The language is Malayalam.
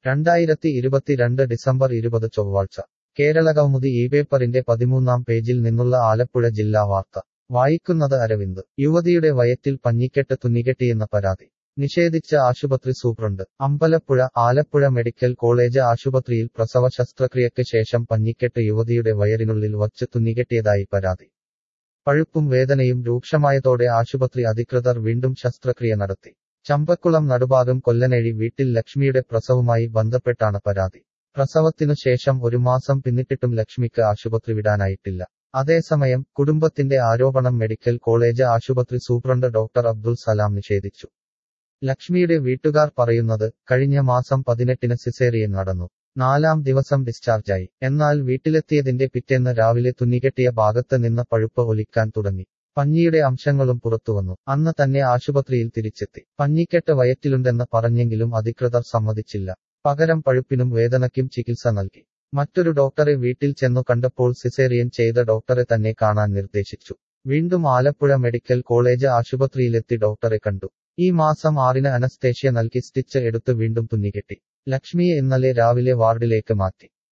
രണ്ടായിരത്തി ഇരുപത്തിരണ്ട് ഡിസംബർ ഇരുപത് ചൊവ്വാഴ്ച കേരള കൗമുദി ഈ പേപ്പറിന്റെ പതിമൂന്നാം പേജിൽ നിന്നുള്ള ആലപ്പുഴ ജില്ലാ വാർത്ത വായിക്കുന്നത് അരവിന്ദ് യുവതിയുടെ വയറ്റിൽ പഞ്ഞിക്കെട്ട് തുന്നികെട്ടിയെന്ന പരാതി നിഷേധിച്ച ആശുപത്രി superintendent Ambalappuzha Alappuzha medical college ആശുപത്രിയിൽ പ്രസവ ശസ്ത്രക്രിയയ്ക്ക് ശേഷം പഞ്ഞിക്കെട്ട് യുവതിയുടെ വയറിനുള്ളിൽ വച്ച് തുന്നികെട്ടിയതായി പരാതി പഴുപ്പും വേദനയും രൂക്ഷമായതോടെ ആശുപത്രി അധികൃതർ വീണ്ടും ശസ്ത്രക്രിയ നടത്തി ചമ്പക്കുളം നടുഭാഗം കൊല്ലനഴി വീട്ടിൽ ലക്ഷ്മിയുടെ പ്രസവവുമായി ബന്ധപ്പെട്ടാണ് പരാതി പ്രസവത്തിനു ശേഷം ഒരു മാസം പിന്നിട്ടിട്ടും ലക്ഷ്മിക്ക് ആശുപത്രി വിടാനായിട്ടില്ല അതേസമയം കുടുംബത്തിന്റെ ആരോപണം മെഡിക്കൽ കോളേജ് ആശുപത്രി സൂപ്രണ്ട് ഡോക്ടർ അബ്ദുൾ സലാം നിഷേധിച്ചു ലക്ഷ്മിയുടെ വീട്ടുകാർ പറയുന്നത് കഴിഞ്ഞ മാസം പതിനെട്ടിന് സിസേറിയൻ നടന്നു നാലാം ദിവസം ഡിസ്ചാർജായി എന്നാൽ വീട്ടിലെത്തിയതിന്റെ പിറ്റേന്ന് രാവിലെ തുന്നികെട്ടിയ ഭാഗത്ത് നിന്ന് പഴുപ്പ് ഒലിക്കാൻ തുടങ്ങി പഞ്ഞിയുടെ അംശങ്ങളും പുറത്തുവന്നു അന്ന് തന്നെ ആശുപത്രിയിൽ തിരിച്ചെത്തി പഞ്ഞിക്കെട്ട് വയറ്റിലുണ്ടെന്ന് പറഞ്ഞെങ്കിലും അധികൃതർ സമ്മതിച്ചില്ല പകരം പഴുപ്പിനും വേദനയ്ക്കും ചികിത്സ നൽകി മറ്റൊരു ഡോക്ടറെ വീട്ടിൽ ചെന്നു കണ്ടപ്പോൾ സിസേറിയൻ ചെയ്ത ഡോക്ടറെ തന്നെ കാണാൻ നിർദ്ദേശിച്ചു വീണ്ടും ആലപ്പുഴ മെഡിക്കൽ കോളേജ് ആശുപത്രിയിലെത്തി ഡോക്ടറെ കണ്ടു ഈ മാസം ആറിന് അനസ്തേഷ്യ നൽകി സ്റ്റിച്ച് എടുത്ത് വീണ്ടും തുന്നികെട്ടി ലക്ഷ്മിയെ ഇന്നലെ രാവിലെ വാർഡിലേക്ക് മാറ്റി